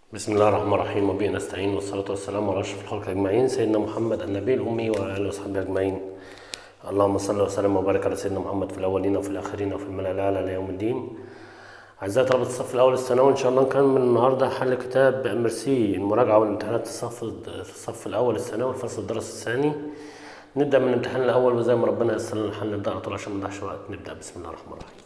بسم الله الرحمن الرحيم وبه نستعين والصلاة والسلام على أشرف الخلق أجمعين سيدنا محمد النبي الأمي وعلى آله وصحبه أجمعين اللهم صل وسلم وبارك على سيدنا محمد في الأولين وفي الآخرين وفي الملأ الأعلى ليوم الدين أعزائي طلبة الصف الأول الثانوي إن شاء الله نكمل النهاردة حل كتاب ميرسي المراجعة والامتحانات الصف الصف الأول الثانوي الفصل الدراسي الثاني نبدأ من الامتحان الأول وزي ما ربنا ييسر لنا الحل نبدأ على طول عشان ما نضيعش وقت نبدأ بسم الله الرحمن الرحيم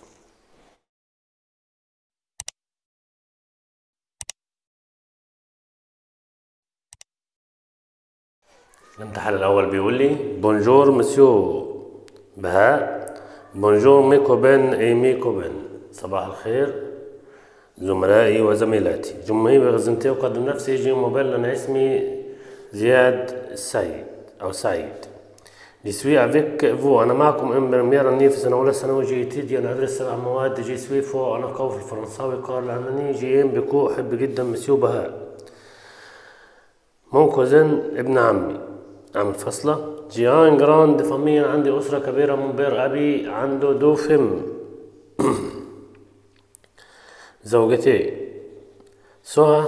الامتحان الأول بيقول لي بونجور مسيو بهاء بونجور مي كوبين اي مي كوبين صباح الخير زملائي وزميلاتي جمهي بغزنتي أقدم نفسي جي موبيل أنا اسمي زياد السعيد أو سعيد جي سوي افيك فو أنا معكم ام بريمير أني في سنة أولى ثانوي جي تيدي أنا أدرس سبع مواد جي سوي فو أنا قوي في الفرنساوي قال أنني جي ام بكو أحب جدا مسيو بهاء مون كوزين ابن عمي عم الفصلة جيان جراند فاميليا عندي أسرة كبيرة من بير أبي عنده دو فم زوجتي سهى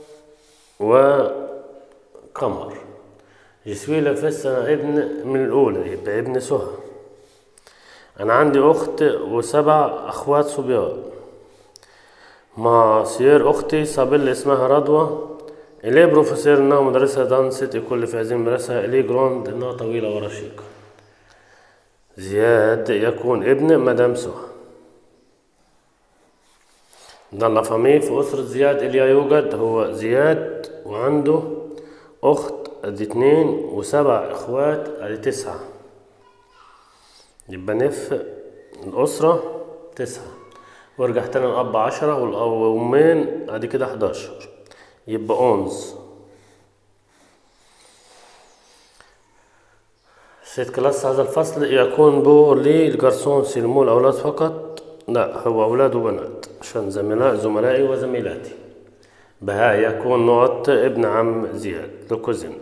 وقمر جسوي لفس أنا ابن من الأولى يبقى ابن سهى أنا عندي أخت وسبع أخوات صبيان ما سير أختي صابل اسمها رضوى إليه بروفيسور إنها مدرسة دانست يكون في هذه المدرسة إليه جراند إنها طويلة ورشيقة زياد يكون ابن مدام سهى ضل فامي في أسرة زياد إليا يوجد هو زياد وعنده أخت أدي اتنين وسبع إخوات أدي تسعة يبقى نف الأسرة تسعة وارجع تاني الأب عشرة والأمين أدي كده حداشر يبقى أونز سيت كلاس هذا الفصل يكون بو لي الجرسون سيلمو الأولاد فقط لا هو أولاد وبنات عشان زملاء زملائي وزميلاتي بهاء يكون نقط ابن عم زياد لكوزين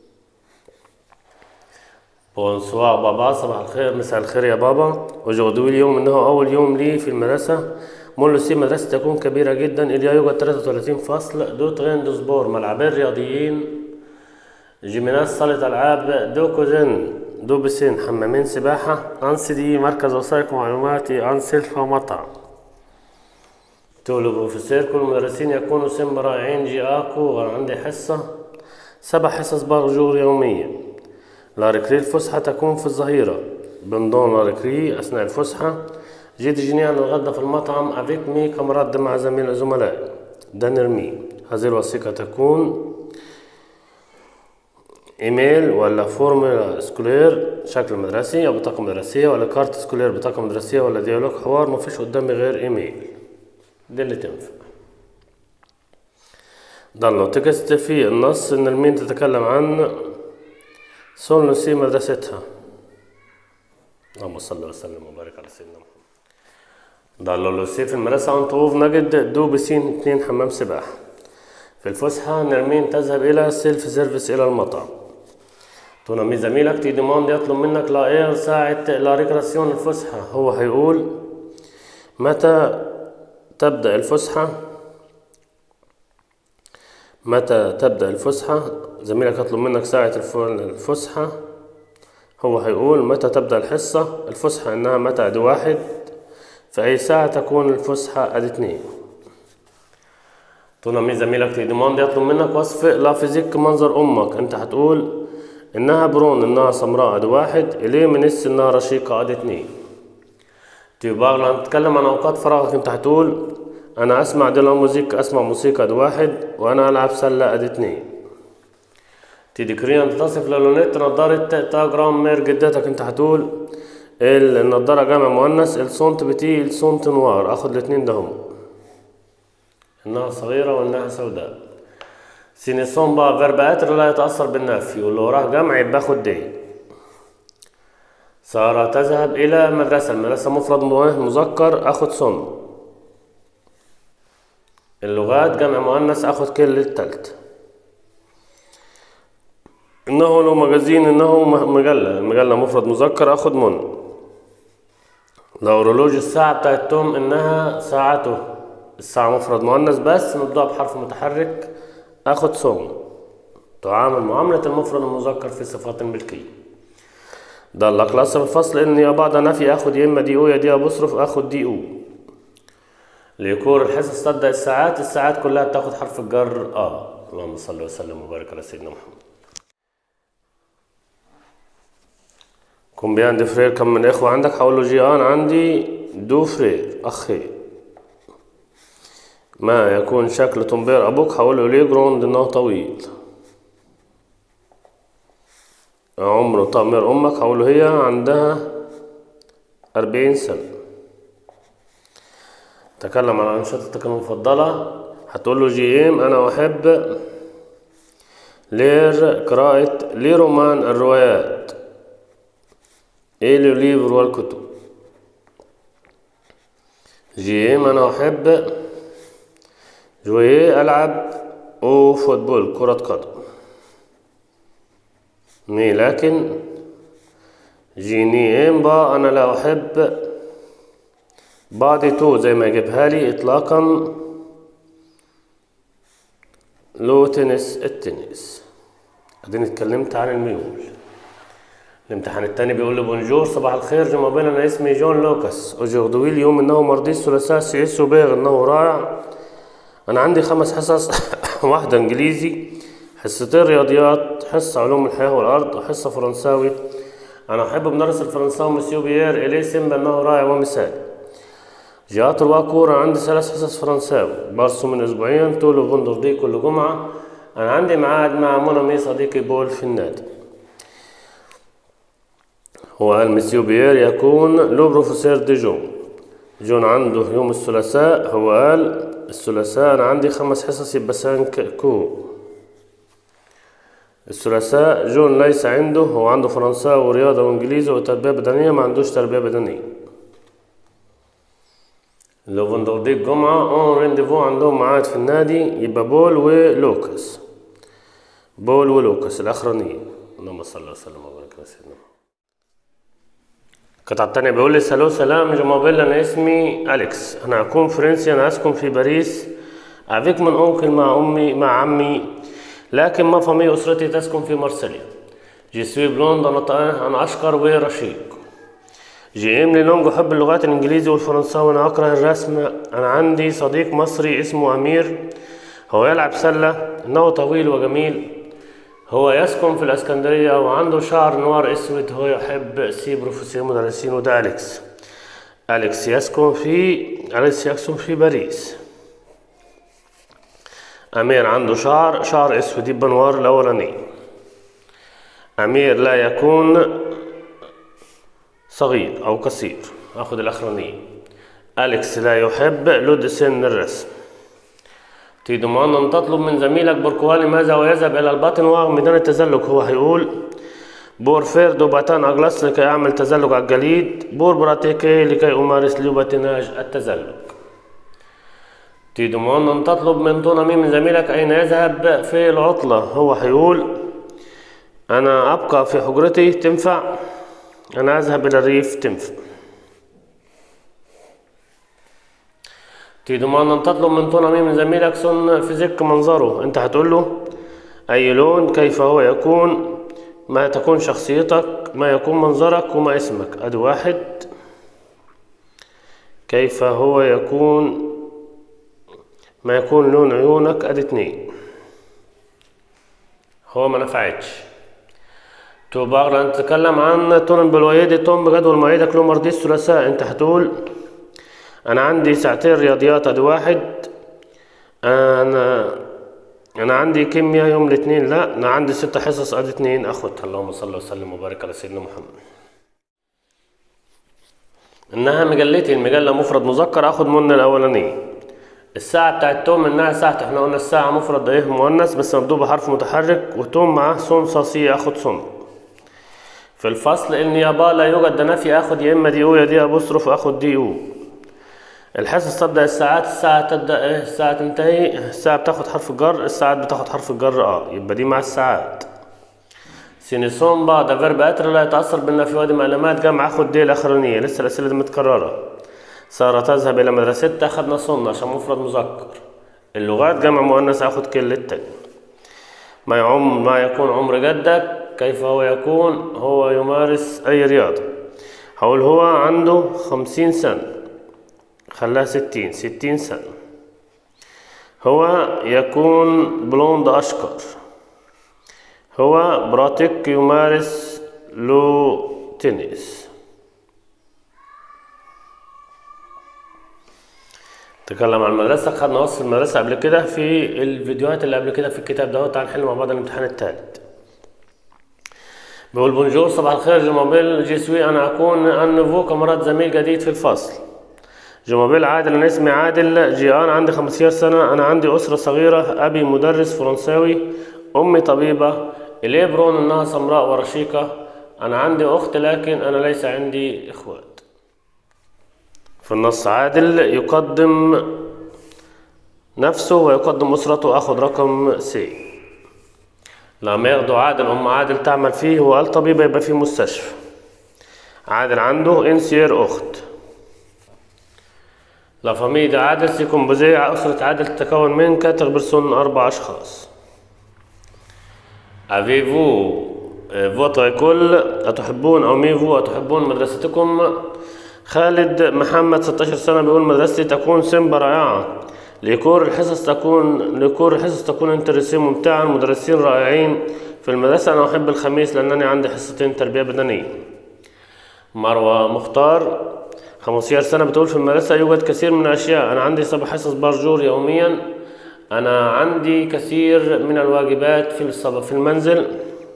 بونسوار بابا صباح الخير مساء الخير يا بابا وجودوا اليوم انه اول يوم لي في المدرسة مول سي مدرسة تكون كبيرة جدا إليا يوجد 33 فصل دو تغين دو سبور ملعبين رياضيين جيميناز صالة ألعاب دو كوزين دو بسين حمامين سباحة أنسي دي مركز وثائق معلوماتي أنسلفا ومطعم تولو بروفيسور كل المدرسين يكونوا سن رائعين جي آكو عندي حصة سبع حصص باغجور يوميا لاركري الفسحة تكون في الظهيرة بنضون لاركري أثناء الفسحة جيت جيني أنا الغدا في المطعم أفيك مي كمرد مع زميل زملائي دانر مي هذه الوثيقة تكون ايميل ولا فورمولا سكولير شكل مدرسي او بطاقة مدرسية ولا كارت سكولير بطاقة مدرسية ولا ديالوج حوار مفيش قدامي غير ايميل دي اللي تنفع ضلوا تكست في النص ان المين تتكلم عن سون لوسي مدرستها اللهم صل وسلم وبارك على سيدنا محمد ضلوا لوسي في المدرسة عن طوف نجد دو بسين اتنين حمام سباحة في الفسحة نرمين تذهب إلى سيلف سيرفيس إلى المطعم تونمي زميلك تي ديماند يطلب منك لا اير ساعة لا ريكراسيون الفسحة هو هيقول متى تبدأ الفسحة متى تبدأ الفسحة زميلك يطلب منك ساعة الفسحة هو هيقول متى تبدأ الحصة الفسحة إنها متى أدي واحد في أي ساعة تكون الفسحة أدي اتنين تونمي زميلك تي ديماند يطلب منك وصف لا فيزيك منظر أمك أنت هتقول إنها برون إنها سمراء أدي واحد إليه منس إنها رشيقة أدي اتنين تيبقى لما نتكلم عن أوقات فراغك أنت هتقول أنا أسمع دي موسيقى أسمع موسيقى أدي واحد وأنا ألعب سلة أدي اتنين تذكرين أن تصف للونيت نظارة تاجرام مير جدتك أنت هتقول النضارة جمع مؤنث الصونت بتي الصونت نوار أخد الاتنين ده هم إنها صغيرة وإنها سوداء سينيسون بقى فيرب اتر لا يتأثر بالنفي واللي وراه جمع يبقى خد دي سارة تذهب إلى المدرسة المدرسة مفرد مذكر أخد صن اللغات جمع مؤنث أخد كل التالت إنه لو مجازين إنه مجلة المجلة مفرد مذكر أخد من الأورولوج الساعة بتاعت توم إنها ساعته الساعة مفرد مؤنث بس نبدأ بحرف متحرك اخد صوم تعامل معاملة المفرد المذكر في صفات الملكية ضل كلاس الفصل ان يا بعد نفي اخد يا اما دي او يا دي بصرف اخد دي او ليكون الحصص تبدا الساعات الساعات كلها بتاخد حرف الجر اه اللهم صل وسلم وبارك على سيدنا محمد كومبيان دي فرير كم من اخوة عندك هقول له جيان عندي دو فرير اخين ما يكون شكل تنبير ابوك هقول له ليه جروند انه طويل عمر تأمير امك هقول له هي عندها أربعين سنة تكلم عن أنشطتك المفضلة هتقول له جي ام أنا أحب لير قراءة لي رومان الروايات ايه لي ليفر والكتب جي ام أنا أحب جويه ألعب أو فوتبول كرة قدم مي لكن جيني ام با أنا لا أحب بعض تو زي ما يجيبها لي إطلاقا لو تنس التنس اديني اتكلمت عن الميول الامتحان التاني بيقول لي بونجور صباح الخير جمع بين انا اسمي جون لوكاس اجوردوي اليوم انه مرضي الثلاثاء سي اس وباغ انه رائع انا عندي خمس حصص واحدة انجليزي حصتين رياضيات حصة علوم الحياة والارض وحصة فرنساوي انا احب مدرس الفرنساوي مسيو بيير اليه سيمبا انه رائع ومثالي جاءت الواكورة عندي ثلاث حصص فرنساوي برسم من أسبوعيا طول فندر دي كل جمعة أنا عندي ميعاد مع منى صديقي بول في النادي هو قال مسيو بيير يكون لو بروفيسور دي جون جون عنده يوم الثلاثاء هو قال الثلاثاء أنا عندي خمس حصص يبقى سانك كو الثلاثاء جون ليس عنده هو عنده فرنساوي ورياضة وإنجليزي وتربية بدنية ما عندوش تربية بدنية لو فندردي الجمعة اون رينديفو عندهم ميعاد في النادي يبقى بول ولوكاس بول ولوكاس الأخرانية اللهم صل وسلم وبارك على سيدنا القطعة التانية بيقول لي سلو سلام جمابيل أنا اسمي أليكس أنا أكون فرنسي أنا أسكن في باريس أفيك من أنكل مع أمي مع عمي لكن ما فمي أسرتي تسكن في مارسيليا جي سوي بلوند أنا أنا أشقر ورشيق جي ام لونج أحب اللغات الإنجليزي والفرنساوي أنا أكره الرسم أنا عندي صديق مصري اسمه أمير هو يلعب سلة إنه طويل وجميل هو يسكن في الإسكندرية وعنده شعر نوار أسود هو يحب سي بروفيسور مدرسين وده أليكس أليكس يسكن في أليكس يسكن في باريس أمير عنده شعر شعر أسود يبقى نوار الأولاني أمير لا يكون صغير أو قصير أخذ الأخرانية أليكس لا يحب لود سن الرسم تيدمان أن تطلب من زميلك بركوالي ماذا ويذهب إلى الباطن وميدان التزلج هو هيقول بور فيردو باتان أجلس لكي أعمل تزلج على الجليد بور براتيكي لكي أمارس لوباتيناج التزلج تيدمان أن تطلب من تونامي من زميلك أين يذهب في العطلة هو هيقول أنا أبقى في حجرتي تنفع أنا أذهب إلى الريف تنفع تضمن أن تطلب من تونامي من زميلك سن فيزيك منظره أنت هتقول له أي لون كيف هو يكون ما تكون شخصيتك ما يكون منظرك وما اسمك أدي واحد كيف هو يكون ما يكون لون عيونك أدي اتنين هو ما نفعتش تبقى نتكلم عن تون بالويدي توم بجدول مواعيدك له مرضي الثلاثاء انت هتقول انا عندي ساعتين رياضيات ادي واحد انا انا عندي كيمياء يوم الاثنين لا انا عندي ست حصص ادي اتنين اخد اللهم صل وسلم وبارك على سيدنا محمد انها مجلتي المجله مفرد مذكر اخد من الاولانيه الساعة بتاعت توم انها ساعة احنا قلنا الساعة مفرد ايه مؤنث بس مبدوء بحرف متحرك وتوم معاه صن صاصية اخد صن في الفصل النيابة لا يوجد ده نفي اخد يا اما دي او يا دي ابوستروف اخد دي او الحصص تبدأ الساعات الساعة تبدأ ايه الساعة تنتهي الساعة بتاخد حرف الجر الساعات بتاخد حرف الجر اه يبقى دي مع الساعات سينيسون بعد فيرب اتر لا يتأثر بالنفي وادي معلومات جمع اخد دي الاخرانية لسه الاسئلة دي متكررة سارة تذهب إلى مدرستها أخدنا صن عشان مفرد مذكر اللغات جمع مؤنث أخد كل التاني ما يعم ما يكون عمر جدك كيف هو يكون هو يمارس أي رياضة هقول هو عنده خمسين سنة خلاها ستين ستين سنة هو يكون بلوند أشقر هو براتيك يمارس لو تنس تكلم عن المدرسة خدنا وصف المدرسة قبل كده في الفيديوهات اللي قبل كده في الكتاب ده تعال نحل مع بعض الامتحان التالت بيقول بونجور صباح الخير جمابيل جيسوي أنا أكون أن نوفو كمرات زميل جديد في الفصل جمابيل عادل أنا اسمي عادل جيان عندي 15 سنة أنا عندي أسرة صغيرة أبي مدرس فرنساوي أمي طبيبة الإبرون إنها سمراء ورشيقة أنا عندي أخت لكن أنا ليس عندي إخوات في النص عادل يقدم نفسه ويقدم أسرته أخذ رقم سي لما ياخدوا عادل أم عادل تعمل فيه هو قال طبيبة يبقى في مستشفى عادل عنده إنسير أخت لا فاميليا عادل سي كومبوزي أسرة عادل تتكون من كاتر بيرسون أربع أشخاص أفيفو فوتر كل أتحبون أو ميفو أتحبون مدرستكم خالد محمد 16 سنة بيقول مدرستي تكون سيمبا رائعة لكور الحصص تكون لكور الحصص تكون انترسي ممتعة المدرسين رائعين في المدرسة أنا أحب الخميس لأنني عندي حصتين تربية بدنية مروة مختار 15 سنة بتقول في المدرسة يوجد كثير من الأشياء أنا عندي سبع حصص بارجور يوميا أنا عندي كثير من الواجبات في الصبا في المنزل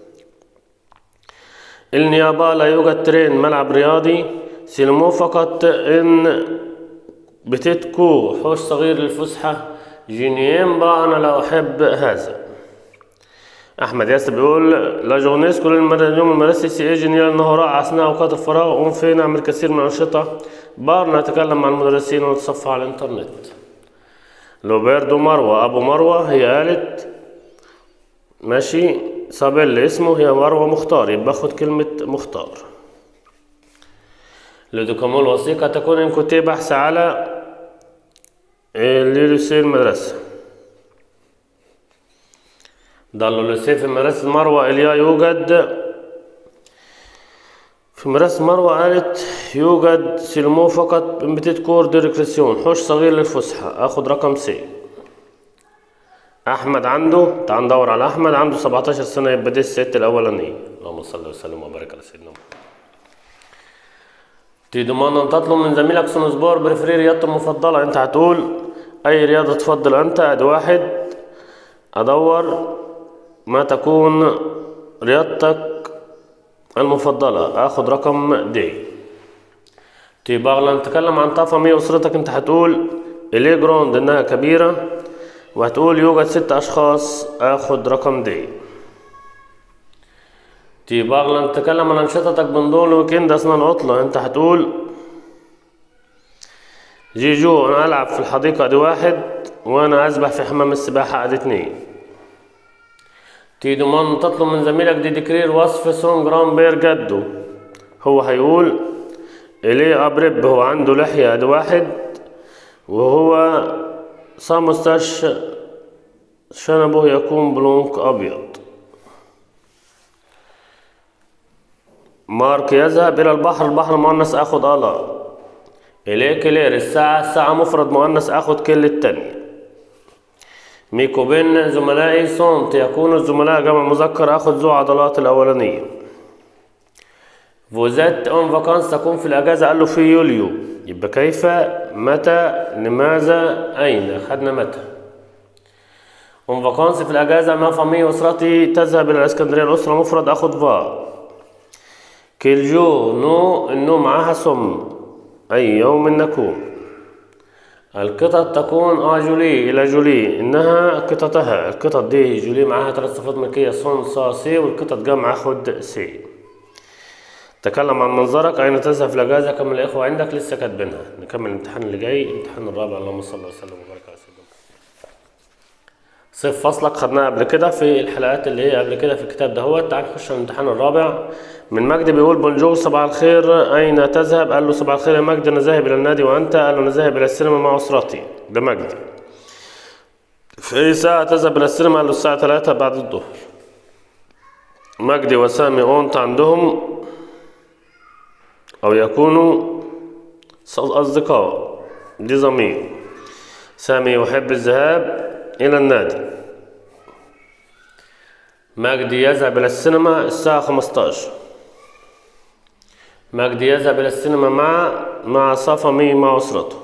النيابة لا يوجد ترين ملعب رياضي سينمو فقط إن بتتكو حوش صغير للفسحة جينيمبا أنا لا أحب هذا أحمد ياسر بيقول لا جورنيس كل اليوم المدرسي سي جينيال إنه رائع أثناء أوقات الفراغ أقوم فيه نعمل كثير من الأنشطة بار نتكلم مع المدرسين ونتصفح على الإنترنت لوبيردو مروة أبو مروة هي قالت ماشي صابيل اسمه هي مروة مختار يبقى باخد كلمة مختار لدوكامول وثيقة تكون إن كنت بحث على ليلوسي المدرسة ضلوا لسي في مدرسة مروة إليا يوجد في مدرسة مروة قالت يوجد سلمو فقط بتيت كور ديريكريسيون حوش صغير للفسحة اخد رقم سي احمد عنده تعال ندور على احمد عنده 17 سنة يبقى دي الست الاولانية اللهم صل وسلم وبارك على سيدنا محمد تضمن ان تطلب من زميلك سونسبور بريفري رياضته المفضلة انت هتقول اي رياضة تفضل انت ادي واحد ادور ما تكون رياضتك المفضلة اخد رقم دي تيبقى لما نتكلم عن طاقة مية أسرتك أنت هتقول إليه جروند إنها كبيرة وهتقول يوجد ست أشخاص آخد رقم دي تيبقى لما نتكلم عن أنشطتك بنضون الويكند أثناء العطلة أنت هتقول جيجو أنا ألعب في الحديقة دي واحد وأنا أسبح في حمام السباحة أدي اتنين تيدومان تطلب من زميلك دي ديكرير وصف سون جرام بير جدو هو هيقول إليه أبرب هو عنده لحية ادي واحد وهو سامستاش شنبه يكون بلونك أبيض مارك يذهب إلى البحر البحر مؤنث أخد ألا إليه كلير الساعة الساعة مفرد مؤنث أخد كل التانية ميكو بين زملائي صمت يكون الزملاء جمع مذكر أخد ذو عضلات الأولانية فوزات اون فاكانس تكون في الأجازة قال له في يوليو يبقى كيف متى لماذا أين خدنا متى اون فاكانس في الأجازة ما فامي أسرتي تذهب إلى الإسكندرية الأسرة مفرد أخد فا كل جو نو النوم معاها سم أي يوم نكون القطط تكون اه جولي الى جولي انها قططها القطط دي جولي معاها ثلاث صفات ملكيه صون صا سي والقطط جمع خد سي تكلم عن منظرك اين تذهب في الاجازه كم الاخوه عندك لسه كاتبينها نكمل الامتحان اللي جاي الامتحان الرابع اللهم صل وسلم وبارك على سيدنا صف فصلك خدناها قبل كده في الحلقات اللي هي قبل كده في الكتاب دهوت تعال نخش على الامتحان الرابع من مجدي بيقول بونجور صباح الخير أين تذهب؟ قال له صباح الخير يا مجدي أنا ذاهب إلى النادي وأنت؟ قال له أنا ذاهب إلى السينما مع أسرتي ده مجدي في أي ساعة تذهب إلى السينما؟ قال له الساعة 3 بعد الظهر مجدي وسامي أونت عندهم أو يكونوا أصدقاء دي ضمير سامي يحب الذهاب إلى النادي مجدي يذهب إلى السينما الساعة 15 مجدي يذهب إلى السينما مع مع صفمي مع أسرته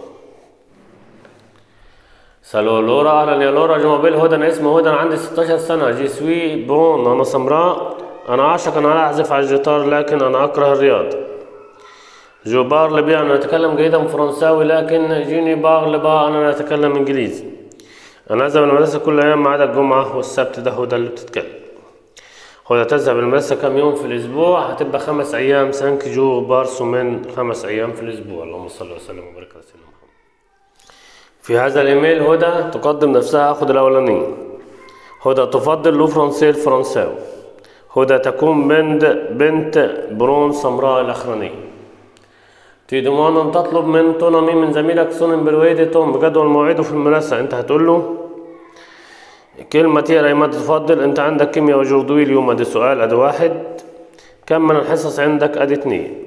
سالو لورا أهلا يا لورا جموبيل هدى أنا اسمي هدى أنا عندي 16 سنة جي سوي بون أنا سمراء أنا عاشق أنا لا أعزف على الجيتار لكن أنا أكره الرياضة جو بار لبي أنا أتكلم جيدا فرنساوي لكن جيني بار لبا أنا لا أتكلم إنجليزي أنا أذهب المدرسة كل أيام ما عدا الجمعة والسبت ده هو ده اللي بتتكلم هو تذهب المدرسة كم يوم في الأسبوع هتبقى خمس أيام سانك جو بار سومين خمس أيام في الأسبوع اللهم صل وسلم وبارك على سيدنا محمد في هذا الإيميل هدى تقدم نفسها أخذ الأولانية هدى تفضل لو فرنسي الفرنساوي هدى تكون بنت بنت برون سمراء الأخرانية تيدمان أن تطلب من تونامي من زميلك سونن بالويدي توم بجدول موعده في المدرسة أنت هتقول له كلمة يا ريمات تفضل أنت عندك كيمياء وجردوي اليوم أدي سؤال أدي واحد كم من الحصص عندك أدي اتنين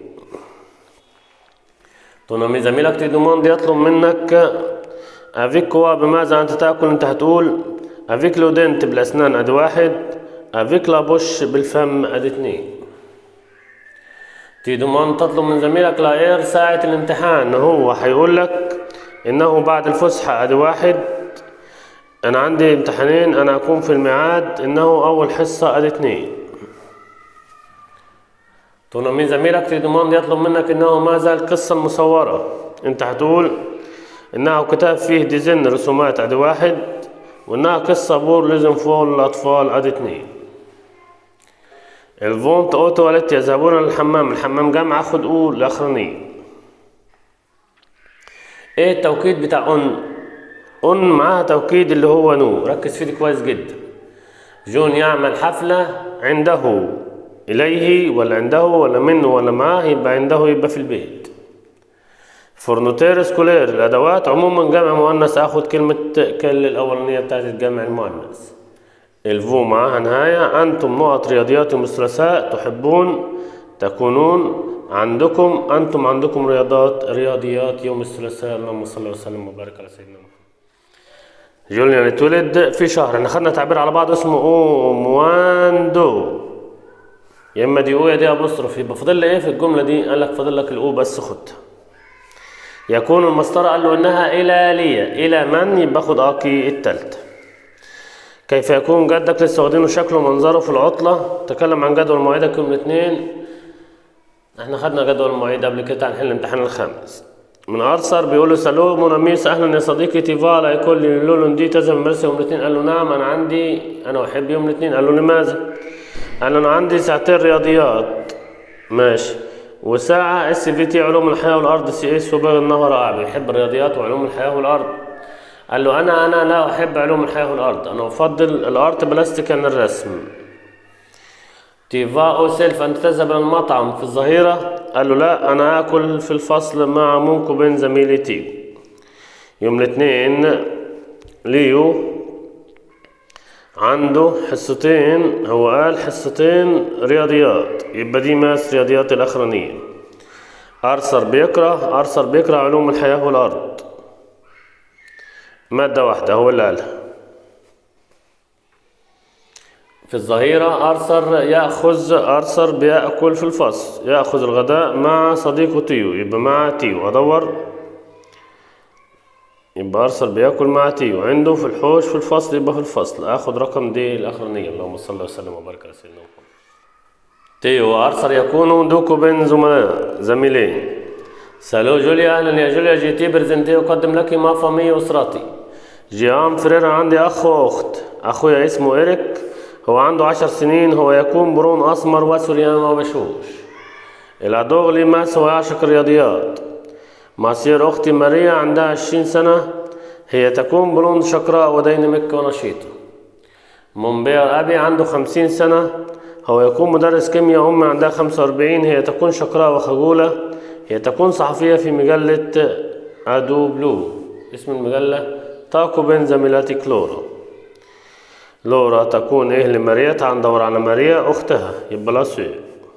تونامي زميلك تيدمان يطلب منك افيك كوا بماذا انت تاكل انت هتقول افيك لو دنت بالاسنان ادي واحد افيك لابوش بالفم ادي اتنين تيدومان تطلب من زميلك لاير ساعة الامتحان هو هيقول لك انه بعد الفسحة ادي واحد انا عندي امتحانين انا اكون في الميعاد انه اول حصة ادي اتنين تونامي زميلك تيدومان يطلب منك انه ما زال قصة مصورة انت هتقول إنها كتاب فيه ديزين رسومات أدي واحد وإنها قصة بور لازم فول الأطفال أدي اتنين الفونت أو تواليت يذهبون للحمام الحمام جامعة خد أول الأخرانية إيه التوكيد بتاع أن أن معاها توكيد اللي هو نو ركز فيه دي كويس جدا جون يعمل حفلة عنده إليه ولا عنده ولا منه ولا معاه يبقى عنده يبقى في البيت فرنوتير سكولير الادوات عموما جمع مؤنث اخد كلمه كل الاولانيه بتاعت الجمع المؤنث الفو معاها نهايه انتم نقط رياضيات مثلثاء تحبون تكونون عندكم انتم عندكم رياضات رياضيات يوم الثلاثاء اللهم صل وسلم وبارك على سيدنا محمد جوليان اتولد في شهر احنا خدنا تعبير على بعض اسمه او مواندو يا اما دي او يا دي ابوستروف يبقى فاضل لي ايه في الجمله دي قال لك فاضل لك الاو بس خدها يكون المسطرة قال له إنها إلى لي إلى من يبقى خد أكي التالتة كيف يكون جدك لسه واخدينه شكله ومنظره في العطلة تكلم عن جدول مواعيدك يوم الاثنين احنا خدنا جدول المواعيد قبل كده هنحل الامتحان الخامس من أرثر بيقول له سالو موناميس أهلا يا صديقي تيفالا يقول لي لولون دي تذهب المدرسة يوم الاثنين قال له نعم أنا عندي أنا أحب يوم الاثنين قال له لماذا؟ قال له أنا عندي ساعتين رياضيات ماشي وساعة اس في تي علوم الحياة والأرض سي اس وباقي النهر أعبي يحب الرياضيات وعلوم الحياة والأرض قال له أنا أنا لا أحب علوم الحياة والأرض أنا أفضل الأرت بلاستيك عن الرسم تيفا أو سيلف أنت تذهب إلى المطعم في الظهيرة قال له لا أنا آكل في الفصل مع منكو بين زميلي تيو يوم الاثنين ليو عنده حصتين هو قال حصتين رياضيات يبقى دي ماس رياضيات الأخرانية أرثر بيكره أرثر بيكره علوم الحياة والأرض مادة واحدة هو اللي قالها في الظهيرة أرثر يأخذ أرثر بيأكل في الفصل يأخذ الغداء مع صديقه تيو يبقى مع تيو أدور يبقى أرثر بياكل مع تيو عنده في الحوش في الفصل يبقى في الفصل آخد رقم دي الأخرانية اللهم صل وسلم وبارك على سيدنا محمد تيو أرثر يكون دوكو بين زملاء زميلين سالو جوليا أهلا يا جوليا جيتي برزنتي أقدم لك ما فامي أسرتي جيام فريرا عندي أخ وأخت أخويا اسمه إيريك هو عنده عشر سنين هو يكون برون أسمر وسريان وبشوش الأدوغلي ماس هو يعشق الرياضيات مصير أختي ماريا عندها عشرين سنة هي تكون بلوند شقراء وديناميك ونشيطة منبير أبي عنده خمسين سنة هو يكون مدرس كيمياء أمي عندها خمسة وأربعين هي تكون شقراء وخجولة هي تكون صحفية في مجلة أدو بلو اسم المجلة تاكو بين زميلاتي كلورو لورا تكون ايه لماريا تعال ندور على ماريا اختها يبقى لا سو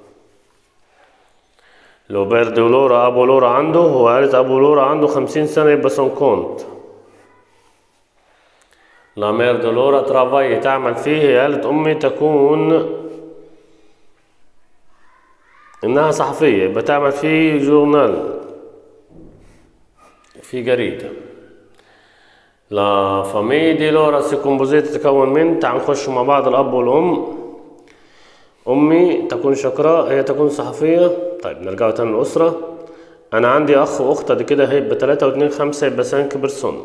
لو بيرد لورا ابو لورا عنده هو قالت ابو لورا عنده خمسين سنة يبقى سون كونت لا مير دو لورا ترافاي تعمل فيه هي قالت امي تكون انها صحفية يبقى تعمل فيه جورنال في جريدة لا فامي دي لورا سي كومبوزيت تتكون من تعال نخش مع بعض الأب والأم أمي تكون شقراء هي تكون صحفية طيب نرجع تاني للأسرة أنا عندي أخ وأخت دي كده هيبقى تلاتة واتنين خمسة يبقى سانك بيرسون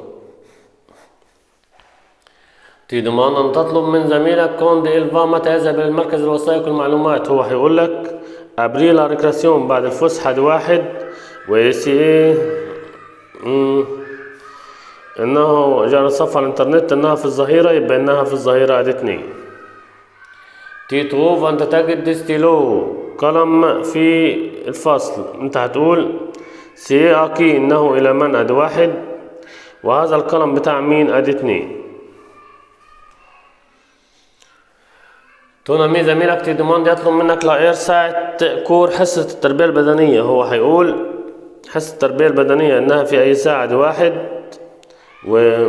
تضمن أن تطلب من زميلك كوند إلفا متى يذهب إلى المركز الوثائق والمعلومات هو هيقول لك أبريل ريكراسيون بعد الفسحة دي واحد ويسي إيه مم. انه جاء صفحة على الانترنت انها في الظهيرة يبقى انها في الظهيرة ادي اتنين تيتوف انت تجد ديستيلو قلم في الفصل انت هتقول سي اكي انه الى من ادي واحد وهذا القلم بتاع مين ادي اتنين تونا مي زميلك تيدمان يطلب منك لاير ساعة كور حصة التربية البدنية هو هيقول حصة التربية البدنية انها في اي ساعة دي واحد و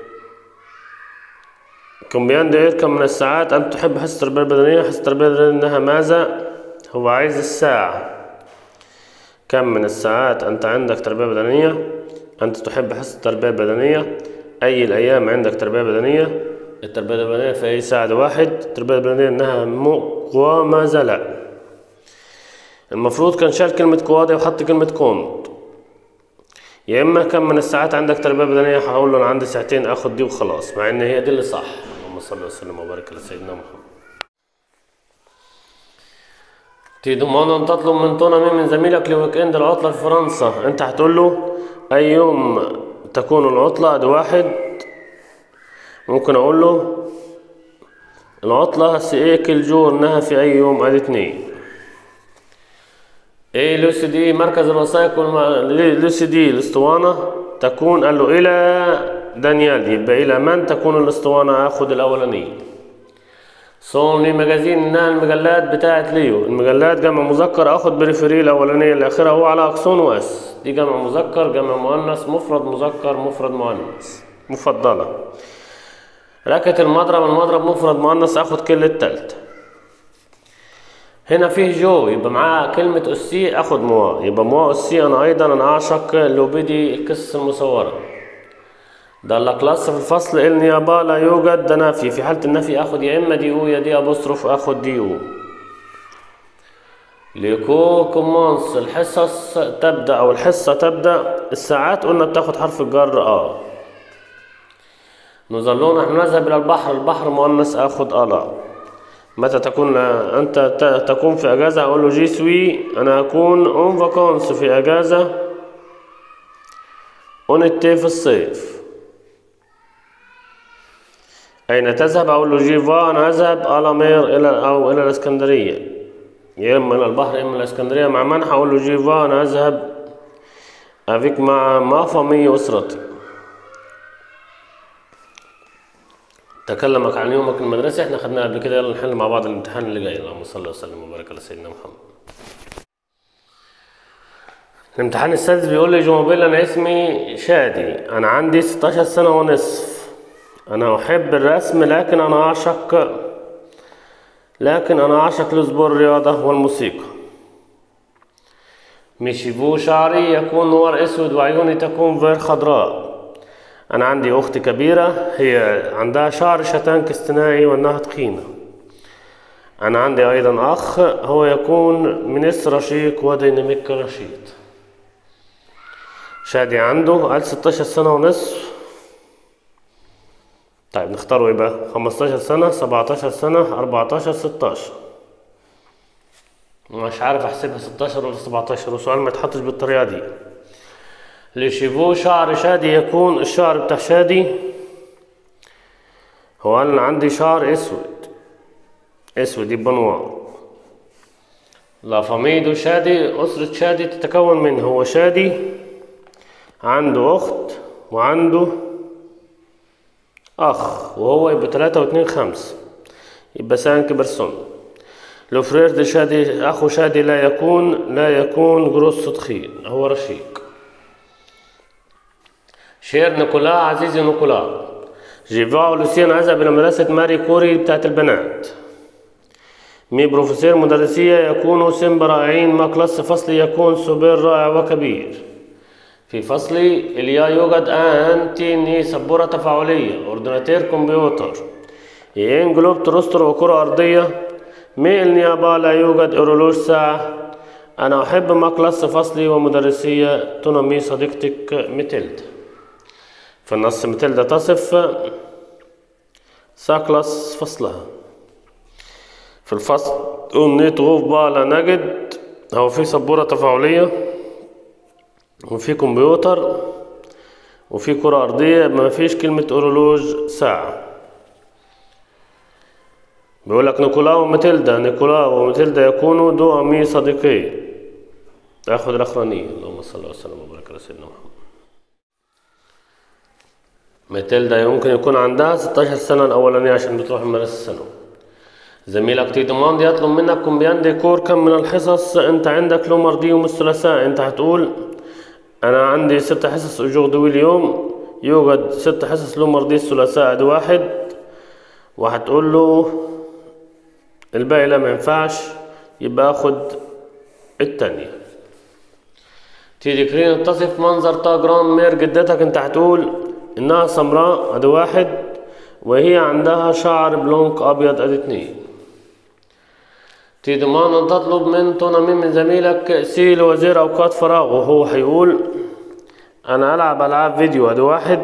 كم دير كم من الساعات أنت تحب حصة التربية البدنية حصة التربية البدنية إنها ماذا هو عايز الساعة كم من الساعات أنت عندك تربية بدنية أنت تحب حصة التربية البدنية أي الأيام عندك تربية بدنية التربية البدنية في أي ساعة واحد التربية البدنية إنها مو ماذا لا المفروض كان شال كلمة قوادي وحط كلمة كونت يا اما كم من الساعات عندك تربيه بدنيه هقول له انا عندي ساعتين اخد دي وخلاص مع ان هي دي اللي صح اللهم صل وسلم وبارك على سيدنا محمد تضمن ان تطلب من تونامي من زميلك لويك اند العطله في فرنسا انت هتقول له اي يوم تكون العطله ادي واحد ممكن اقول له العطله سيئك الجور انها في اي يوم ادي اتنين ايه لوسي دي مركز الوثائق والمع... لوسي دي الاسطوانة تكون قال له الى دانيال يبقى الى من تكون الاسطوانة اخد الاولانية سوني مجازين انها المجلات بتاعت ليو المجلات جمع مذكر اخد بريفري الاولانية اللي اخرها هو على اكسون واس دي جمع مذكر جمع مؤنث مفرد مذكر مفرد مؤنث مفضلة ركت المضرب المضرب مفرد مؤنث اخد كلمة التالتة هنا فيه جو يبقى معاه كلمة أسي أخد موا يبقى موا أسي أنا أيضا أنا أعشق لوبيدي القصص المصورة ده لا كلاس في الفصل النيابة لا يوجد ده نفي في حالة النفي أخد يا إما دي أو يا دي أبوستروف أخد دي أو ليكو كومونس الحصص تبدأ أو الحصة تبدأ الساعات قلنا بتاخد حرف الجر آه نظلون نحن نذهب إلى البحر البحر مؤنث أخد ألا متى تكون أنت تكون في أجازة أقول له جي سوي أنا أكون أون فاكونس في أجازة أون التي في الصيف أين تذهب أقول له جي فا أنا أذهب على مير إلى أو إلى الإسكندرية يا إما إلى البحر إما الإسكندرية مع من هقول له جي فا أنا أذهب أفيك مع ما فامي أسرتي تكلمك عن يومك المدرسي احنا خدناه قبل كده يلا نحل مع بعض الامتحان اللي جاي اللهم صل وسلم وبارك على سيدنا محمد الامتحان السادس بيقول لي جوموبيل انا اسمي شادي انا عندي 16 سنة ونصف انا احب الرسم لكن انا اعشق لكن انا اعشق الاسبوع الرياضة والموسيقى مشيفو شعري يكون نور اسود وعيوني تكون غير خضراء أنا عندي أخت كبيرة هي عندها شعر شتانك اصطناعي وأنها تخينة أنا عندي أيضا أخ هو يكون منس رشيق وديناميك رشيد شادي عنده قال 16 سنة ونصف طيب نختاره ايه بقى 15 سنة 17 سنة 14 16 مش عارف احسبها 16 ولا 17 وسؤال ما يتحطش بالطريقة دي لشيفو شعر شادي يكون الشعر بتاع شادي هو قال انا عندي شعر اسود اسود يبقى نوار لا فاميدو شادي أسرة شادي تتكون من هو شادي عنده أخت وعنده أخ وهو يبقى تلاتة واتنين خمسة يبقى سانك برسون لو فرير دي شادي أخو شادي لا يكون لا يكون جروس تخين هو رشيق شير نيكولا عزيزي نيكولا جيفا ولوسيان عزب إلى مدرسة ماري كوري بتاعت البنات مي بروفيسور مدرسية يكون سمبا رائعين ما كلاس فصلي يكون سوبر رائع وكبير في فصلي اليا يوجد أنتيني سبورة تفاعلية أورديناتير كمبيوتر ين جلوب تروستر وكرة أرضية مي النيابة لا يوجد أورولوج ساعة أنا أحب ما كلاس فصلي ومدرسية تنمي صديقتك ميتيلدا في النص ميتيلدا تصف ساكلاس فصلها في الفصل أمنية غوف لا نجد هو في سبورة تفاعلية وفي كمبيوتر وفي كرة أرضية ما فيش كلمة أورولوج ساعة بيقول لك نيكولا وماتيلدا نيكولا وماتيلدا يكونوا دو أمي صديقي تاخد الأخرانية اللهم صل وسلم وبارك على سيدنا محمد ماتيلدا يمكن يكون عندها 16 سنة الأولانية عشان بتروح المدرسة الثانوي زميلك تي دوماند يطلب منك كومبيان ديكور كم من الحصص انت عندك لو مرضي يوم الثلاثاء انت هتقول انا عندي ست حصص اجوردوي اليوم يوجد ست حصص لو مرضي الثلاثاء ادي واحد وهتقول له الباقي لا ما ينفعش يبقى اخد التانية تيجي كرين تصف منظر تا جرام مير جدتك انت هتقول انها سمراء ادي واحد وهي عندها شعر بلونك ابيض ادي اتنين تضمن ان تطلب من تونامين من زميلك سي لوزير اوقات فراغه وهو هيقول انا العب العاب فيديو ادي واحد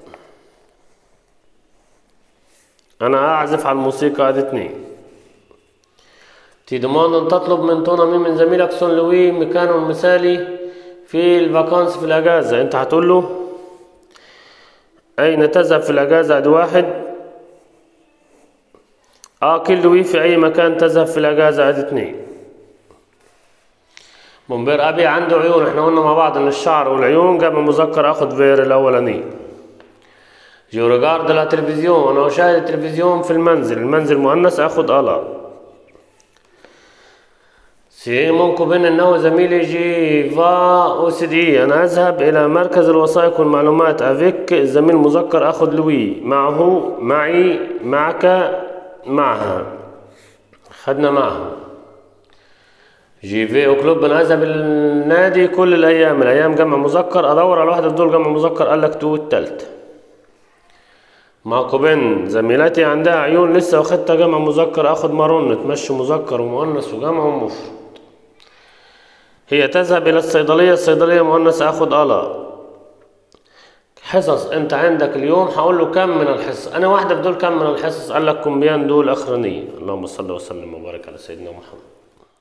انا اعزف على الموسيقى ادي اتنين تضمن ان تطلب من تونامين من زميلك سون لوي مكانه المثالي في الفاكانس في الاجازة انت هتقول له اين تذهب في الاجازة ادي واحد اه كل لوي في اي مكان تذهب في الاجازة ادي اتنين منبر ابي عنده عيون احنا قلنا مع بعض ان الشعر والعيون جمع مذكر اخد فير الاولاني جو ريجارد لا تلفزيون انا اشاهد التلفزيون في المنزل المنزل مؤنث اخد الا سي ممكن بين انه زميلي جي فا او سي دي انا اذهب الى مركز الوثائق والمعلومات افيك الزميل مذكر اخد لوي معه معي معك معها خدنا معها جي في او كلوب انا اذهب النادي كل الايام الايام جمع مذكر ادور على واحده دول جمع مذكر قال لك تو التالت ماكو بين زميلتي عندها عيون لسه واخدتها جمع مذكر اخد مرن تمشي مذكر ومؤنث وجمع ومفرد هي تذهب الى الصيدليه الصيدليه مؤنث اخد الا حصص انت عندك اليوم هقول له كم من الحصص انا واحده في دول كم من الحصص قال لك كومبيان دول اخرانيه اللهم صل وسلم وبارك على سيدنا محمد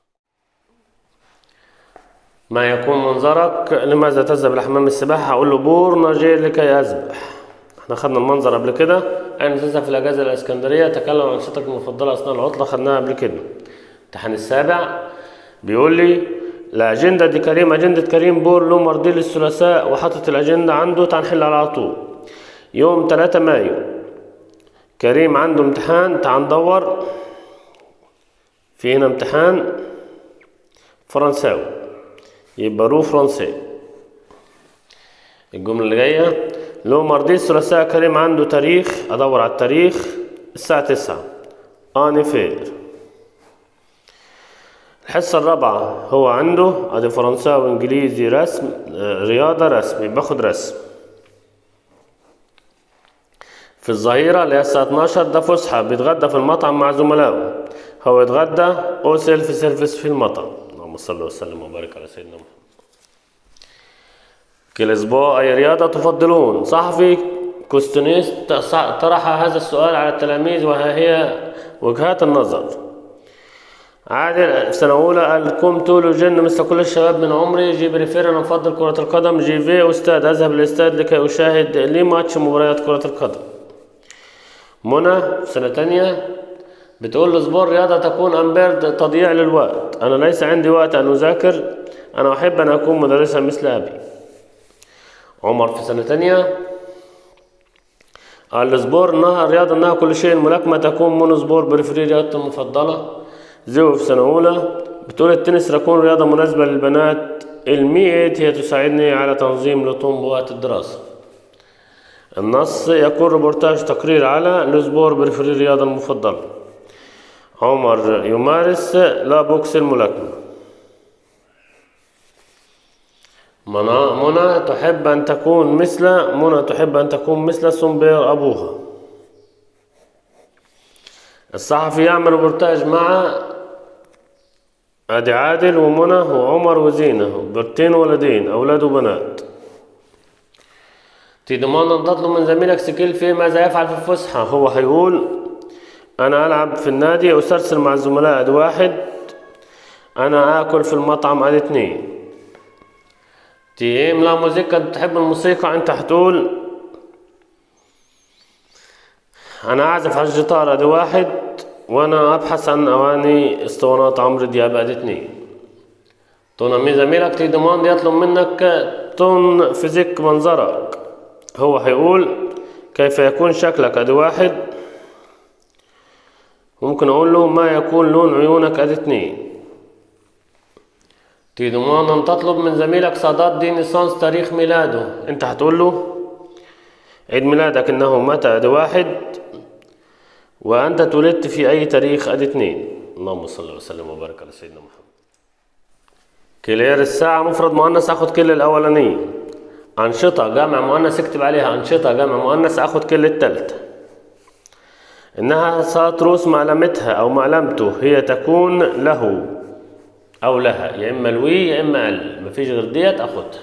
ما يكون منظرك لماذا تذهب لحمام السباحه هقول له بور ناجي لكي اسبح احنا خدنا المنظر قبل كده اين تذهب في الاجازه الاسكندريه تكلم عن انشطتك المفضله اثناء العطله خدناها قبل كده الامتحان السابع بيقول لي الأجندة دي كريم أجندة كريم بور له مرضي للثلاثاء وحطت الأجندة عنده تنحل على طول يوم 3 مايو كريم عنده امتحان تعال ندور في هنا امتحان فرنساوي يبقى رو فرنسي الجملة اللي جاية لو مرضي الثلاثاء كريم عنده تاريخ أدور على التاريخ الساعة تسعة آني فير الحصة الرابعة هو عنده ادي فرنساوي وانجليزي رسم رياضة رسم باخد رسم في الظهيرة اللي هي الساعة 12 ده فسحة بيتغدى في المطعم مع زملائه هو يتغدى او سيلف سيرفيس في المطعم اللهم صل وسلم وبارك على سيدنا محمد كل اسبوع اي رياضة تفضلون صحفي كوستونيس طرح هذا السؤال على التلاميذ وها هي وجهات النظر عادل في سنة أولى قال قمت لجن مثل كل الشباب من عمري جي بريفير أنا أفضل كرة القدم جي في أستاذ أذهب للاستاد لكي أشاهد لي ماتش مباريات كرة القدم منى في سنة تانية بتقول له سبور رياضة تكون أمبير تضييع للوقت أنا ليس عندي وقت أن أذاكر أنا أحب أن أكون مدرسا مثل أبي عمر في سنة تانية السبور انها الرياضة انها كل شيء الملاكمة تكون مونو سبور بريفري رياضتي المفضلة زوي في سنة أولى بتقول التنس تكون رياضة مناسبة للبنات المية هي تساعدني على تنظيم لطم وقت الدراسة النص يكون ريبورتاج تقرير على السبور بريفري الرياضة المفضلة عمر يمارس لا بوكس الملاكمة منى منى تحب أن تكون مثل منى تحب أن تكون مثل سنبير أبوها الصحفي يعمل ريبورتاج مع أدي عادل ومنى وعمر وزينة بنتين ولدين أولاد وبنات تضمن أن تطلب من زميلك سكيل في ماذا يفعل في الفسحة هو هيقول أنا ألعب في النادي أسرسل مع الزملاء أدي واحد أنا آكل في المطعم أدي اتنين تيم لا موسيقى تحب الموسيقى أنت هتقول أنا أعزف على الجيتار أدي واحد وأنا أبحث عن أغاني اسطوانات عمرو دياب أدي اتنين تنمي زميلك تي ديماند يطلب منك تون فيزيك منظرك هو هيقول كيف يكون شكلك أدي واحد ممكن أقول له ما يكون لون عيونك أدي اتنين تي ديماند أن تطلب من زميلك صادات دي نيسانس تاريخ ميلاده أنت هتقول له عيد ميلادك إنه متى أدي واحد وأنت اتولدت في أي تاريخ أدي اتنين اللهم صل وسلم وبارك على سيدنا محمد كلير الساعة مفرد مؤنث أخد كل الأولانية أنشطة جمع مؤنث اكتب عليها أنشطة جمع مؤنث أخد كل التالتة إنها ساتروس معلمتها أو معلمته هي تكون له أو لها يا إما الوي يا إما ال مفيش غير ديت أخدها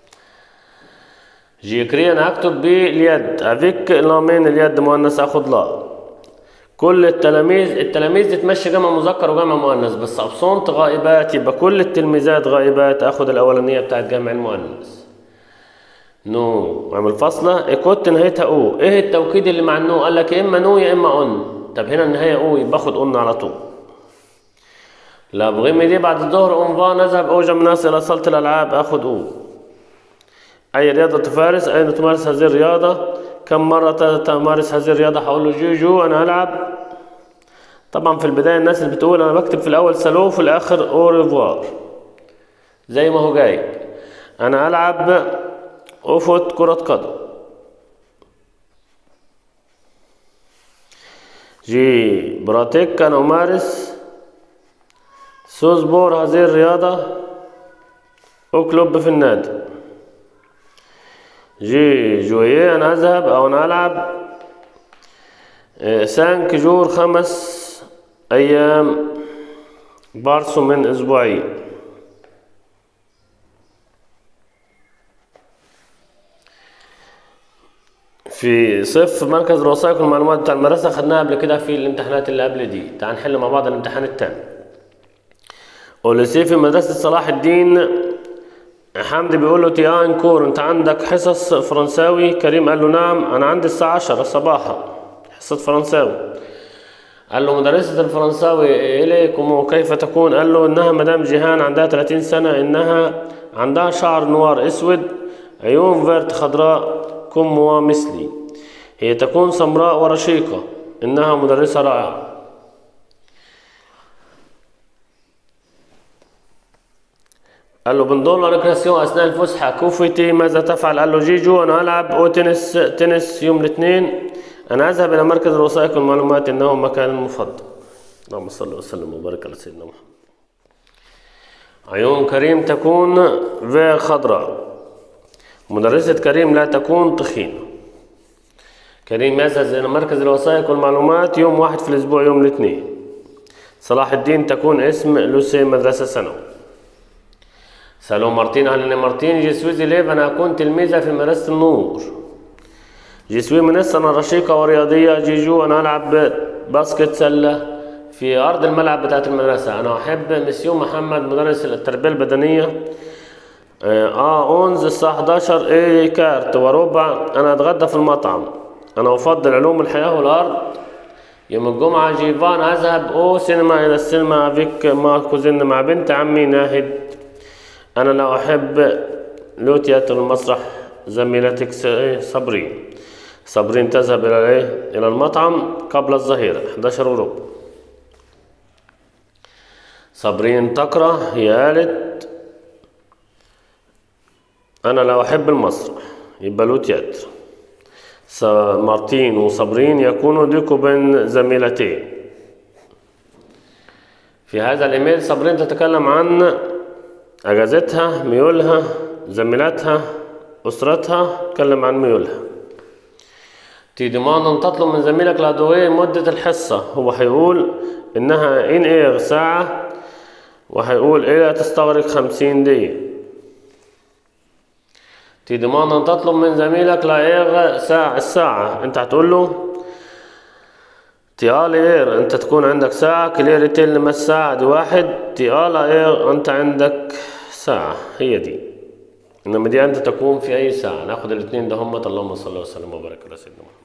جيكري أنا هكتب باليد أفيك لامين اليد مؤنث أخد لا كل التلاميذ التلاميذ دي تمشي جمع مذكر وجمع مؤنث بس ابسونت غائبات يبقى كل التلميذات غائبات اخد الاولانيه بتاعت جمع المؤنث نو اعمل فاصله كنت نهايتها او ايه التوكيد اللي مع النو قال لك يا اما نو يا اما اون طب هنا النهايه او يبقى اخد اون على طول لا بغيمي دي بعد الظهر اون نذهب اوجم ناس الى صاله الالعاب اخد او اي رياضه تمارس اين تمارس هذه الرياضه كم مرة تمارس هذه الرياضة هقول له جوجو أنا ألعب طبعا في البداية الناس اللي بتقول أنا بكتب في الأول سالو وفي الآخر أو ريفوار زي ما هو جاي أنا ألعب أفوت كرة قدم جي براتيك أنا أمارس سوزبور هذه الرياضة أكلب في النادي جي جوية أنا أذهب أو أنا ألعب سانك جور خمس أيام بارسو من أسبوعين في صف مركز الوثائق والمعلومات بتاع المدرسة خدناها قبل كده في الامتحانات اللي قبل دي تعال نحل مع بعض الامتحان التاني ولسي في مدرسة صلاح الدين حمدي بيقول له تيان كور انت عندك حصص فرنساوي كريم قال له نعم انا عندي الساعة عشرة صباحا حصة فرنساوي قال له مدرسة الفرنساوي إليكم وكيف تكون قال له إنها مدام جيهان عندها 30 سنة إنها عندها شعر نوار أسود عيون فيرت خضراء كم ومثلي هي تكون سمراء ورشيقة إنها مدرسة رائعة قال له بندور ريكريسيون اثناء الفسحه كوفتي ماذا تفعل؟ قال له جيجو انا العب او تنس تنس يوم الاثنين انا اذهب الى مركز الوثائق والمعلومات انه مكان المفضل. اللهم صل وسلم وبارك على سيدنا محمد. عيون كريم تكون في خضراء. مدرسة كريم لا تكون تخينة. كريم يذهب الى مركز الوثائق والمعلومات يوم واحد في الاسبوع يوم الاثنين. صلاح الدين تكون اسم لوسي مدرسة ثانوي. سألوا مارتين قال لي مارتين جيسوي زيليف أنا أكون تلميذة في مدرسة النور جيسوي منس أنا رشيقة ورياضية جيجو أنا ألعب باسكت سلة في أرض الملعب بتاعت المدرسة أنا أحب مسيو محمد مدرس التربية البدنية آه أونز الساعة 11 إيه كارت وربع أنا أتغدى في المطعم أنا أفضل علوم الحياة والأرض يوم الجمعة جيفان أذهب أو سينما إلى السينما فيك ما كوزين مع بنت عمي ناهد أنا لا أحب لو تياتر المسرح زميلتك صبري صابرين تذهب إلى إيه؟ إلى المطعم قبل الظهيرة 11 وربع صابرين تقرأ هي قالت أنا لا أحب المسرح يبقى له تياتر س- مارتين وصابرين يكونوا ديكو بين زميلتين في هذا الإيميل صابرين تتكلم عن أجازتها ميولها زميلاتها أسرتها تتكلم عن ميولها تيدمان تطلب من زميلك الأدوية مدة الحصة هو هيقول إنها إن إيغ ساعة وهيقول إيه تستغرق خمسين دقيقة تيدمان تطلب من زميلك لا إيغ ساعة الساعة أنت هتقول له تيال إير أنت تكون عندك ساعة كلير تل الساعة دي واحد تيال إير أنت عندك ساعة هي دي إنما دي أنت تكون في أي ساعة ناخد الاثنين ده هم اللهم صل وسلم وبارك على سيدنا محمد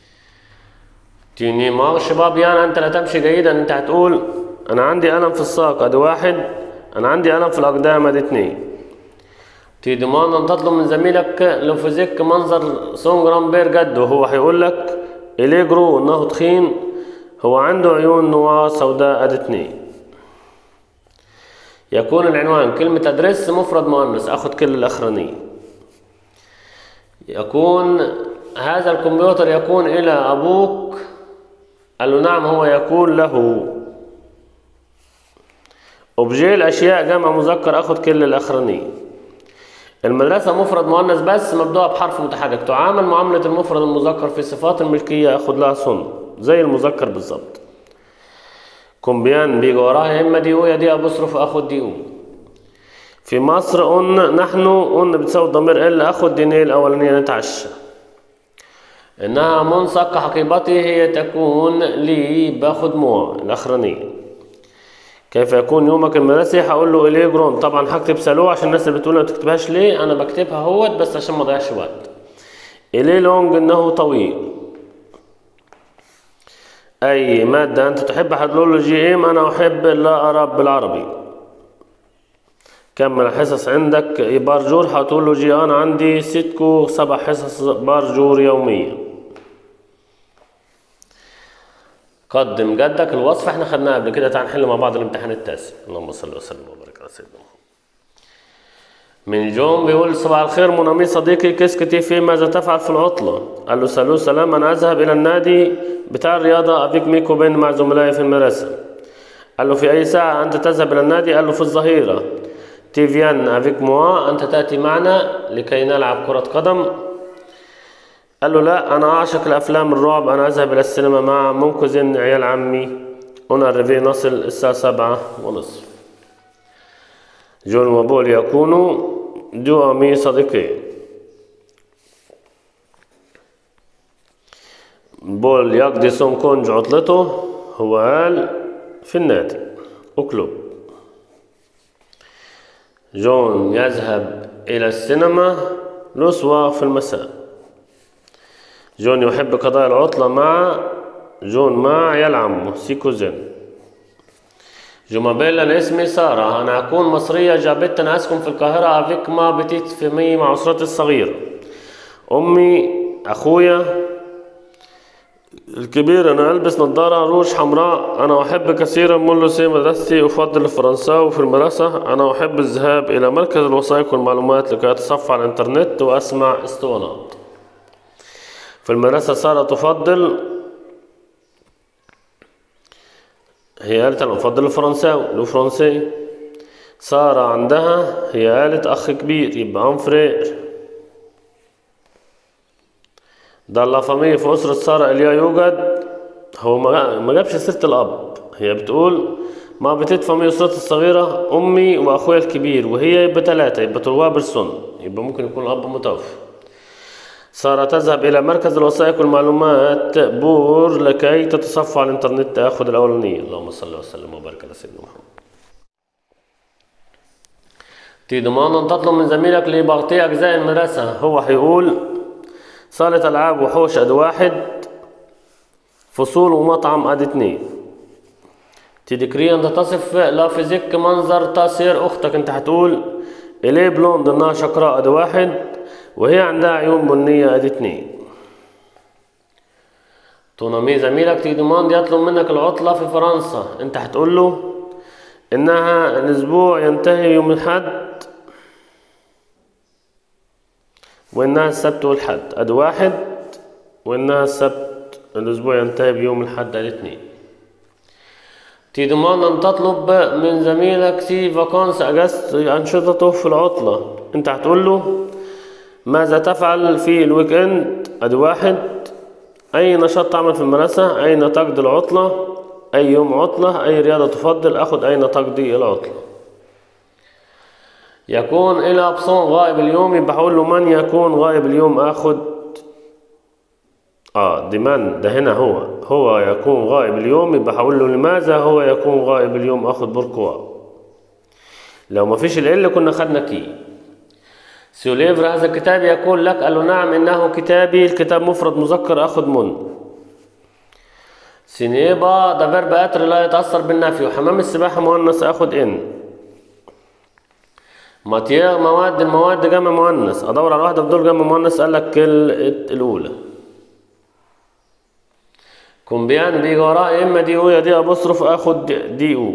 تيني ما شباب يعني أنت لا تمشي جيدا أنت هتقول أنا عندي ألم في الساق أدي واحد أنا عندي ألم في الأقدام أدي اتنين تيجي ضمان تطلب من زميلك لو فيزيك منظر سونجرام بير جد وهو هيقول لك إليجرو إنه تخين هو عنده عيون نواة سوداء أدي اتنين يكون العنوان كلمة أدرس مفرد مؤنث أخذ كل الأخرانية يكون هذا الكمبيوتر يكون إلى أبوك قال له نعم هو يكون له أوبجي الأشياء جمع مذكر أخذ كل الأخرانية المدرسة مفرد مؤنث بس مبدوءة بحرف متحرك تعامل معاملة المفرد المذكر في صفات الملكية أخذ لها صن زي المذكر بالظبط كومبيان بيجي وراها يا إما دي أو يا دي أبصرف أخذ دي أو في مصر قلنا نحن قلنا بتساوي ضمير إلا أخذ دينيه الأولانية نتعشى إنها منسق حقيبته هي تكون لي باخد مو الأخرانية كيف يكون يومك المدرسي هقول له إليه جرون طبعا هكتب سالوه عشان الناس اللي بتقول ما تكتبهاش ليه أنا بكتبها هوت بس عشان ما أضيعش وقت إليه لونج إنه طويل أي مادة أنت تحب هتقول له جي إم أنا أحب لا أرى بالعربي كم من الحصص عندك بارجور هتقول له جي أنا عندي ستكو سبع حصص بارجور يوميا قدم جدك الوصف احنا خدناه قبل كده تعال نحل مع بعض الامتحان التاسع اللهم صل وسلم وبارك على سيدنا محمد من جون بيقول صباح الخير منامي صديقي كسكتي في ماذا تفعل في العطلة قال له سلو سلام أنا أذهب إلى النادي بتاع الرياضة أفيك ميكو بين مع زملائي في المدرسة قال له في أي ساعة أنت تذهب إلى النادي قال له في الظهيرة تيفيان أفيك موا أنت تأتي معنا لكي نلعب كرة قدم قال له لا أنا أعشق الأفلام الرعب أنا أذهب إلى السينما مع منقذ عيال عمي هنا الريفي نصل الساعة سبعة ونصف جون وبول يكونوا دو أمي صديقين بول يقضي سون كونج عطلته هو قال في النادي وكلوب جون يذهب إلى السينما لسوا في المساء جون يحب قضاء العطلة مع جون مع عيال عمه سيكوزين جومابيلا أنا اسمي سارة أنا أكون مصرية جابت أنا أسكن في القاهرة أفيك ما بتيت في مي مع أسرتي الصغيرة أمي أخويا الكبير أنا ألبس نظارة روج حمراء أنا أحب كثيرا منذ سي مدرستي أفضل الفرنساوي في المدرسة أنا أحب الذهاب إلى مركز الوثائق والمعلومات لكي أتصفح على الإنترنت وأسمع اسطوانات في المدرسة سارة تفضل هي قالت أنا أفضل الفرنساوي لو فرنسي سارة عندها هي قالت أخ كبير يبقى أم فرير ده لا فامي في أسرة سارة إليا يوجد هو ما ما جابش سيرة الأب هي بتقول ما بتيت فامي أسرتي الصغيرة أمي وأخويا الكبير وهي يبقى ثلاثة يبقى تروا برسون يبقى ممكن يكون الأب متوفي سارة تذهب إلى مركز الوثائق والمعلومات بور لكي تتصفح على الإنترنت تأخذ الأولانية اللهم صل وسلم وبارك على سيدنا محمد تضمن تطلب من زميلك لبغطي أجزاء المدرسة هو هيقول صالة ألعاب وحوش أد واحد فصول ومطعم أد اتنين تذكري أنت تصف لا فيزيك منظر تصير أختك أنت هتقول إليه بلوند إنها شقراء أد واحد وهي عندها عيون بنية أدي اتنين تونامي زميلك تيدوماند يطلب منك العطلة في فرنسا انت هتقول له انها الاسبوع ينتهي يوم الاحد وانها السبت والحد ادي واحد وانها السبت الاسبوع ينتهي بيوم الاحد الاثنين تيدومان ان تطلب من زميلك سي فاكانس اجازة انشطته في العطلة انت هتقول له ماذا تفعل في الويك اند ادي واحد اي نشاط تعمل في المدرسة اين تقضي العطلة اي يوم عطلة اي رياضة تفضل اخد اين تقضي العطلة يكون الى ابصون غائب اليوم يبقى هقول له من يكون غائب اليوم اخد اه دي من ده هنا هو هو يكون غائب اليوم يبقى هقول له لماذا هو يكون غائب اليوم اخد بوركوا لو ما فيش ال كنا خدنا كي سيوليفر هذا الكتاب يقول لك قال له نعم انه كتابي الكتاب مفرد مذكر اخد من سينيبا ده فيرب اتر لا يتاثر بالنفي وحمام السباحه مؤنث اخد ان ماتير مواد المواد جمع مؤنث ادور على واحده في دول جمع مؤنث قال لك الاولى كومبيان بيجي وراء اما دي او يا دي ابصرف اخد دي او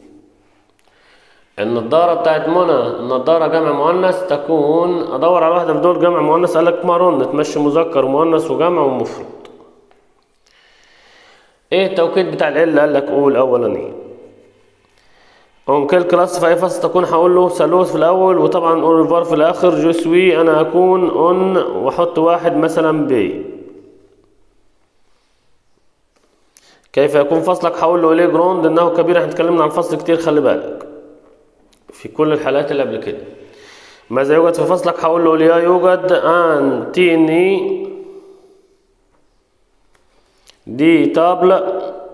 النضارة بتاعت منى النضارة جمع مؤنث تكون ادور على واحدة في دول جمع مؤنث قال لك مارون تمشي مذكر ومؤنث وجمع ومفرد ايه التوكيد بتاع ال قال لك قول اولاني اون كل كلاس في اي فصل تكون هقول له ثالوث في الاول وطبعا اوريفار في الاخر جوسوي انا اكون اون واحط واحد مثلا بي كيف يكون فصلك هقول له ليه جروند انه كبير احنا اتكلمنا عن فصل كتير خلي بالك في كل الحالات اللي قبل كده ماذا يوجد في فصلك هقول له لا يوجد ان تيني دي تابل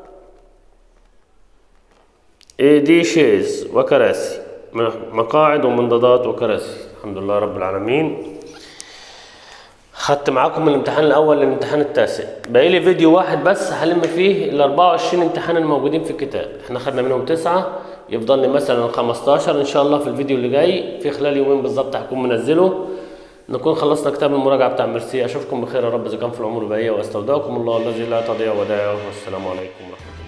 اي دي شيز وكراسي مقاعد ومنضدات وكراسي الحمد لله رب العالمين خدت معاكم من الامتحان الاول للامتحان التاسع باقي لي فيديو واحد بس هلم فيه ال 24 امتحان الموجودين في الكتاب احنا خدنا منهم تسعة يفضل لي مثلا 15 ان شاء الله في الفيديو اللي جاي في خلال يومين بالظبط هكون منزله نكون خلصنا كتاب المراجعه بتاع ميرسي اشوفكم بخير يا رب اذا كان في العمر بقيه واستودعكم الله الذي لا تضيع ودائعه والسلام عليكم ورحمه الله